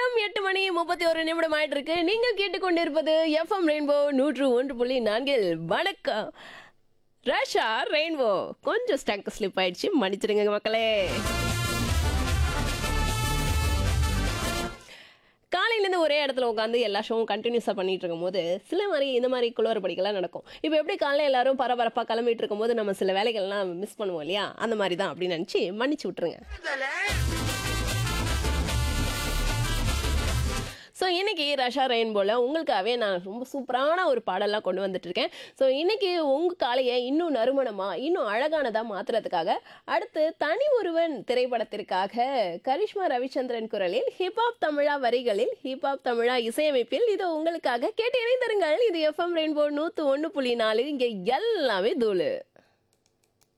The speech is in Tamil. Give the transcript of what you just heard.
நேரம் எட்டு மணி முப்பத்தி ஒரு நிமிடம் ஆயிட்டு இருக்கு நீங்க கேட்டுக்கொண்டிருப்பது எஃப்எம் ரெயின்போ நூற்று ஒன்று புள்ளி நான்கில் வணக்கம் ரஷா ரெயின்போ கொஞ்சம் ஸ்டங்க் ஸ்லிப் ஆயிடுச்சு மன்னிச்சிடுங்க மக்களே காலையிலேருந்து ஒரே இடத்துல உட்காந்து எல்லா ஷோவும் கண்டினியூஸாக பண்ணிட்டு இருக்கும்போது சில மாதிரி இந்த மாதிரி குளறுபடிகள்லாம் நடக்கும் இப்போ எப்படி காலையில் எல்லாரும் பரபரப்பாக கிளம்பிட்டு இருக்கும்போது நம்ம சில வேலைகள்லாம் மிஸ் பண்ணுவோம் இல்லையா அந்த மாதிரி தான் அப்படின்னு நினச்சி மன்னிச்சு விட்டுருங்க ஸோ இன்னைக்கு ரஷா ரெயின்போல உங்களுக்காகவே நான் ரொம்ப சூப்பரான ஒரு பாடலாம் கொண்டு வந்துட்டு இருக்கேன் ஸோ இன்னைக்கு உங்க காலையை இன்னும் நறுமணமா இன்னும் அழகானதா மாத்துறதுக்காக அடுத்து தனி ஒருவன் திரைப்படத்திற்காக கரிஷ்மா ரவிச்சந்திரன் குரலில் ஹிப்ஹாப் தமிழா வரிகளில் ஹிப்ஹாப் தமிழா இசையமைப்பில் இது உங்களுக்காக கேட்டு இணைந்திருங்கள் இது எஃப்எம் ரெயின்போ நூத்து ஒன்று புள்ளி நாலு இங்கே எல்லாமே தூளு